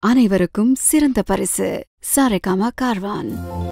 அனைவருக்கும் சிறந்த பரிசு சாரேகாமா கார்வான்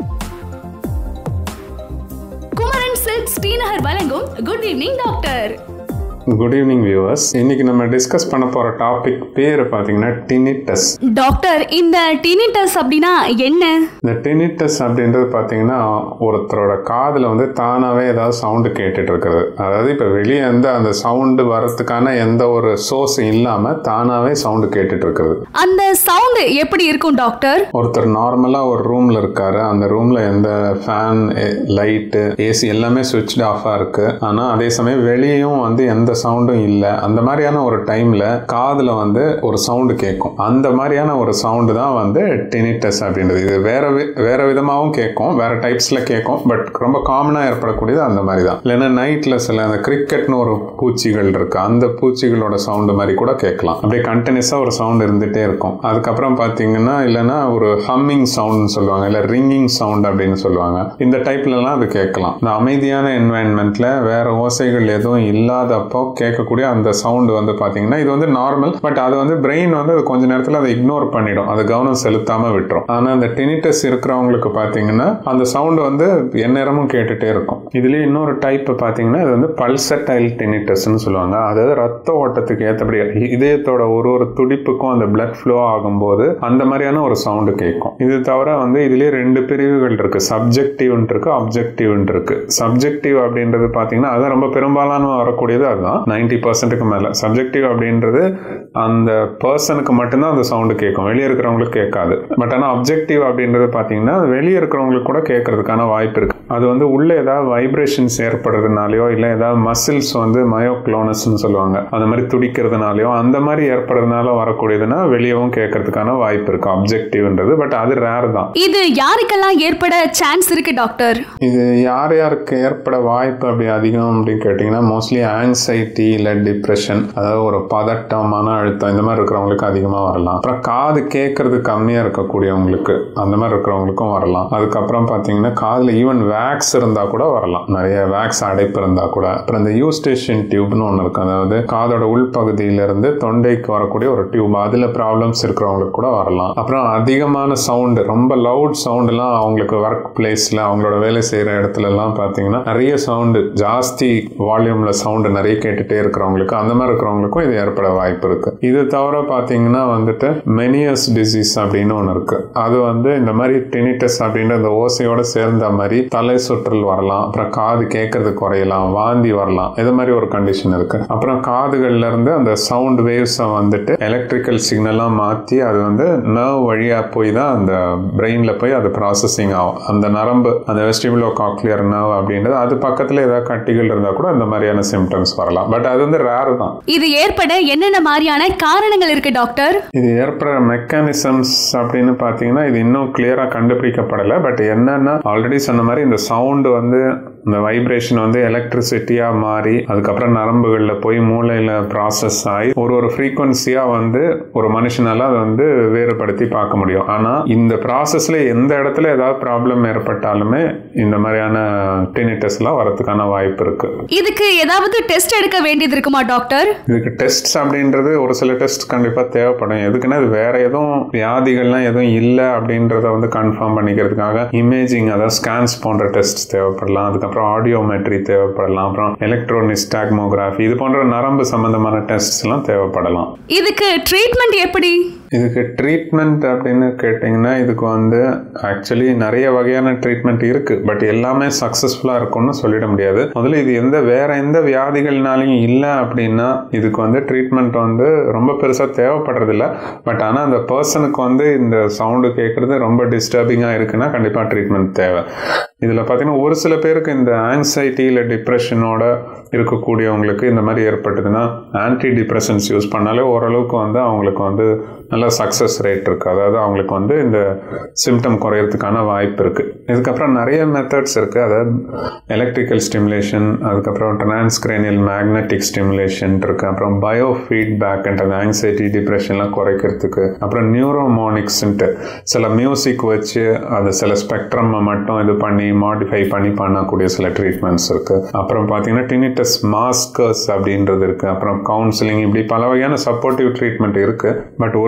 குமரன் சில்க் ஸ்ரீநகர் வழங்கும் good evening doctor good evening viewers இன்னைக்கு நம்ம டிஸ்கஸ் பண்ண போற டாபிக் பேர் பார்த்தீங்கன்னா டினிட்டஸ் டாக்டர் இந்த டினிட்டஸ் அப்படின்னா என்ன இந்த டினிட்டஸ் அப்படின்றது பார்த்தீங்கன்னா ஒருத்தரோட காதில் வந்து தானாகவே ஏதாவது சவுண்டு கேட்டுட்டு இருக்கிறது அதாவது இப்போ வெளியே இருந்து அந்த சவுண்டு வரதுக்கான எந்த ஒரு சோர்ஸ் இல்லாமல் தானாகவே சவுண்டு கேட்டுட்டு இருக்கிறது அந்த சவுண்ட் எப்படி இருக்கும் டாக்டர் ஒருத்தர் நார்மலாக ஒரு ரூமில் இருக்காரு அந்த ரூமில் எந்த ஃபேன் லைட்டு ஏசி எல்லாமே சுவிட்ச் ஆஃபாக இருக்கு ஆனால் அதே சமயம் வெளியும் வந்து எந்த சவுண்டும் இல்லை அந்த மாதிரியான ஒரு டைமில் காதில் வந்து ஒரு சவுண்டு கேட்கும் அந்த மாதிரியான ஒரு சவுண்டு தான் வந்து டெனிட்டஸ் அப்படின்றது இது வேற வி- வேற விதமாகவும் கேட்கும் வேற டைப்ஸில் கேட்கும் பட் ரொம்ப காமனாக ஏற்படக்கூடியது அந்த மாதிரி தான் இல்லைன்னா நைட்டில் சில அந்த கிரிக்கெட்னு ஒரு பூச்சிகள் இருக்கு அந்த பூச்சிகளோட சவுண்டு மாதிரி கூட கேட்கலாம் அப்படியே கண்டினியூஸாக ஒரு சவுண்ட் இருந்துகிட்டே இருக்கும் அதுக்கப்புறம் பார்த்தீங்கன்னா இல்லைன்னா ஒரு ஹம்மிங் சவுண்ட்னு சொல்லுவாங்க இல்லை ரிங்கிங் சவுண்ட் அப்படின்னு சொல்லுவாங்க இந்த டைப்லலாம் அது கேட்கலாம் இந்த அமைதியான என்வாயன்மெண்ட்டில் வேற ஓசைகள் எதுவும் இல்லாதப்போ கேட்கக்கூடிய அந்த சவுண்டு வந்து பார்த்தீங்கன்னா இது வந்து நார்மல் பட் அது வந்து பிரெயின் வந்து அது கொஞ்ச நேரத்தில் அதை இக்னோர் பண்ணிடும் அது கவனம் செலுத்தாமல் விட்டுரும் ஆனால் அந்த டெனிட்டஸ் இருக்கிறவங்களுக்கு பார்த்தீங்கன்னா அந்த சவுண்டு வந்து எந்நேரமும் கேட்டுட்டே இருக்கும் இதுலேயே இன்னொரு டைப் பார்த்தீங்கன்னா இது வந்து பல்சட்டைல் டெனிட்டஸ்னு சொல்லுவாங்க அதாவது ரத்த ஓட்டத்துக்கு ஏற்றபடி இதயத்தோட ஒரு ஒரு துடிப்புக்கும் அந்த பிளட் ஃப்ளோ ஆகும்போது அந்த மாதிரியான ஒரு சவுண்டு கேட்கும் இது தவிர வந்து இதுலேயே ரெண்டு பிரிவுகள் இருக்கு சப்ஜெக்டிவ்னு இருக்கு அப்ஜெக்டிவ்னு இருக்கு சப்ஜெக்டிவ் அப்படின்றது பார்த்தீங்கன்னா அது ரொம்ப பெரும்பாலான வரக்கூடியது அதுதான் நைன்டி பர்சன்ட்டுக்கு மேலே சப்ஜெக்டிவ் அப்படின்றது அந்த பர்சனுக்கு மட்டும்தான் அந்த சவுண்டு கேட்கும் வெளியே இருக்கிறவங்களுக்கு கேட்காது பட் ஆனால் அப்ஜெக்டிவ் அப்படின்றது பார்த்தீங்கன்னா வெளியே இருக்கிறவங்களுக்கு கூட கேட்கறதுக்கான வாய்ப்பு இருக்கு அது வந்து உள்ள ஏதாவது வைப்ரேஷன்ஸ் ஏற்படுறதுனாலயோ இல்லை ஏதாவது மசில்ஸ் வந்து மயோக்ளோனஸ்னு சொல்லுவாங்க அந்த மாதிரி துடிக்கிறதுனாலயோ அந்த மாதிரி ஏற்படுறதுனால வரக்கூடியதுன்னா வெளியவும் கேட்கறதுக்கான வாய்ப்பு இருக்கு அப்ஜெக்டிவ்ன்றது பட் அது ரேர் தான் இது யாருக்கெல்லாம் ஏற்பட சான்ஸ் இருக்கு டாக்டர் இது யார் யாருக்கு ஏற்பட வாய்ப்பு அப்படி அதிகம் அப்படின்னு கேட்டிங்கன்னா மோஸ்ட்லி ஆங்ஸைட்டி இல்லை டிப்ரெஷன் அதாவது ஒரு பதட்டம் மன அழுத்தம் இந்த மாதிரி இருக்கிறவங்களுக்கு அதிகமாக வரலாம் அப்புறம் காது கேட்கறது கம்மியாக இருக்கக்கூடியவங்களுக்கு அந்த மாதிரி இருக்கிறவங்களுக்கும் வரலாம் அதுக்கப்புறம் பார்த்தீங்கன்னா காதில் ஈவன் வேக்ஸ் இருந்தால் கூட வரலாம் நிறைய வேக்ஸ் அடைப்பு இருந்தால் கூட அப்புறம் இந்த யூஸ்டேஷன் டியூப்னு ஒன்று இருக்கு அதாவது காதோட உள்பகுதியிலிருந்து தொண்டைக்கு வரக்கூடிய ஒரு டியூப் அதில் ப்ராப்ளம்ஸ் இருக்கிறவங்களுக்கு கூட வரலாம் அப்புறம் அதிகமான சவுண்டு ரொம்ப லவுட் சவுண்டுலாம் அவங்களுக்கு ஒர்க் பிளேஸில் அவங்களோட வேலை செய்கிற இடத்துலலாம் பார்த்தீங்கன்னா நிறைய சவுண்டு ஜாஸ்தி வால்யூமில் சவுண்டு நிறைய கேட்டுகிட்டே இருக்கிறவங்களுக்கு அந்த மாதிரி இருக்கிறவங்களுக்கும் இது ஏற்பட வாய்ப்பு இருக்கு இது தவிர பார்த்தீங்கன்னா வந்துட்டு மெனியஸ் டிசீஸ் அப்படின்னு ஒன்று இருக்கு அது வந்து இந்த மாதிரி டெனிட்டஸ் அப்படின்ற அந்த ஓசையோட சேர்ந்த மாதிரி தலை சுற்றல் வரலாம் அப்புறம் காது கேட்கறது குறையலாம் வாந்தி வரலாம் இது மாதிரி ஒரு கண்டிஷன் இருக்கு அப்புறம் காதுகள்ல இருந்து அந்த சவுண்ட் வேவ்ஸை வந்துட்டு எலக்ட்ரிக்கல் சிக்னலாக மாற்றி அது வந்து நர்வ் வழியாக போய் தான் அந்த பிரெயினில் போய் அது ப்ராசஸிங் ஆகும் அந்த நரம்பு அந்த வெஸ்டிபுலோ காக்லியர் நர்வ் அப்படின்றது அது பக்கத்தில் ஏதாவது கட்டிகள் இருந்தால் கூட அந்த மாதிரியான சிம்டம்ஸ் வரலாம் பட் அது வந்து ரேர் தான் இது ஏற்பட என்னென்ன மாதிரியான காரணங்கள் இருக்கு டாக்டர் இது ஏற்படுற மெக்கானிசம்ஸ் அப்படின்னு பார்த்தீங்கன்னா இது இன்னும் கிளியராக கண்டுபிடிக்கப்படலை பட் என்னன்னா ஆல்ரெடி சொன்ன மாதிரி இந்த சவுண்டு வந்து இந்த வைப்ரேஷன் வந்து எலக்ட்ரிசிட்டியாக மாறி அதுக்கப்புறம் நரம்புகளில் போய் மூளையில் ப்ராசஸ் ஆகி ஒரு ஒரு ஃப்ரீக்வன்சியாக வந்து ஒரு மனுஷனால அதை வந்து வேறுபடுத்தி பார்க்க முடியும் ஆனால் இந்த ப்ராசஸில் எந்த இடத்துல ஏதாவது ப்ராப்ளம் ஏற்பட்டாலுமே இந்த மாதிரியான டெனிட்டஸ்லாம் வரதுக்கான வாய்ப்பு இருக்குது இதுக்கு ஏதாவது டெஸ்ட் எடுக்க வேண்டியது இருக்குமா டாக்டர் இதுக்கு டெஸ்ட் அப்படின்றது ஒரு சில டெஸ்ட் கண்டிப்பாக தேவைப்படும் எதுக்குன்னா இது வேற எதுவும் வியாதிகள்லாம் எதுவும் இல்லை அப்படின்றத வந்து கன்ஃபார்ம் பண்ணிக்கிறதுக்காக இமேஜிங் அதாவது ஸ்கேன்ஸ் போன்ற டெஸ்ட் தேவைப்படலாம் அதுக்கப்புறம் ஆடியோமெட்ரி தேவைப்படலாம் அப்புறம் எலக்ட்ரோனிஸ்டாக்மோகிராஃபி இது போன்ற நரம்பு சம்பந்தமான டெஸ்ட்ஸ் எல்லாம் தேவைப்படலாம் இதுக்கு ட்ரீட்மெண்ட் எப்படி இதுக்கு ட்ரீட்மெண்ட் அப்படின்னு கேட்டிங்கன்னா இதுக்கு வந்து ஆக்சுவலி நிறைய வகையான ட்ரீட்மெண்ட் இருக்குது பட் எல்லாமே சக்ஸஸ்ஃபுல்லாக இருக்கும்னு சொல்லிட முடியாது முதல்ல இது எந்த வேற எந்த வியாதிகள்னாலையும் இல்லை அப்படின்னா இதுக்கு வந்து ட்ரீட்மெண்ட் வந்து ரொம்ப பெருசாக தேவைப்படுறதில்ல பட் ஆனால் அந்த பர்சனுக்கு வந்து இந்த சவுண்டு கேட்குறது ரொம்ப டிஸ்டர்பிங்காக இருக்குன்னா கண்டிப்பாக ட்ரீட்மெண்ட் தேவை இதில் பார்த்தீங்கன்னா ஒரு சில பேருக்கு இந்த ஆங்ஸைட்டி இல்லை டிப்ரெஷனோட இருக்கக்கூடியவங்களுக்கு இந்த மாதிரி ஏற்பட்டதுன்னா ஆன்டி டிப்ரெஷன்ஸ் யூஸ் பண்ணாலே ஓரளவுக்கு வந்து அவங்களுக்கு வந்து நல்ல சக்ஸஸ் ரேட் இருக்குது அதாவது அவங்களுக்கு வந்து இந்த சிம்டம் குறையறதுக்கான வாய்ப்பு இருக்குது இதுக்கப்புறம் நிறைய மெத்தட்ஸ் இருக்குது அதாவது எலக்ட்ரிக்கல் ஸ்டிமுலேஷன் அதுக்கப்புறம் டிரான்ஸ்கிரேனியல் மேக்னெட்டிக் ஸ்டிமுலேஷன் இருக்குது அப்புறம் பயோ ஃபீட்பேக் அந்த ஆங்ஸைட்டி டிப்ரெஷன்லாம் குறைக்கிறதுக்கு அப்புறம் நியூரோமோனிக்ஸ்ன்ட்டு சில மியூசிக் வச்சு அது சில ஸ்பெக்ட்ரம் மட்டும் இது பண்ணி மாடிஃபை பண்ணி பண்ணக்கூடிய சில ட்ரீட்மெண்ட்ஸ் இருக்குது அப்புறம் பார்த்தீங்கன்னா டினிட்டஸ் மாஸ்கர்ஸ் அப்படின்றது இருக்குது அப்புறம் கவுன்சிலிங் இப்படி பல வகையான சப்போர்ட்டிவ் ட்ரீட்மெண்ட் இருக்குது பட் ஒரு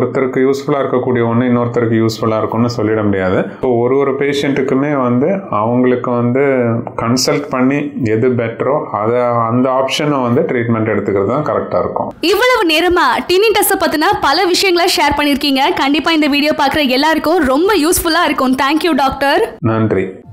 ஒருத்தருக்கு யூஸ்ஃபுல்லாக இருக்கக்கூடிய ஒன்று இன்னொருத்தருக்கு யூஸ்ஃபுல்லாக இருக்கும்னு சொல்லிட முடியாது இப்போ ஒரு ஒரு பேஷண்ட்டுக்குமே வந்து அவங்களுக்கு வந்து கன்சல்ட் பண்ணி எது பெட்டரோ அதை அந்த ஆப்ஷனை வந்து ட்ரீட்மெண்ட் எடுத்துக்கிறது தான் கரெக்டாக இருக்கும் இவ்வளவு நேரமா டினிடஸ பத்தின பல விஷயங்களை ஷேர் பண்ணிருக்கீங்க கண்டிப்பா இந்த வீடியோ பாக்குற எல்லாருக்கும் ரொம்ப யூஸ்ஃபுல்லா இருக்கும் தேங்க்யூ டாக்டர் நன்றி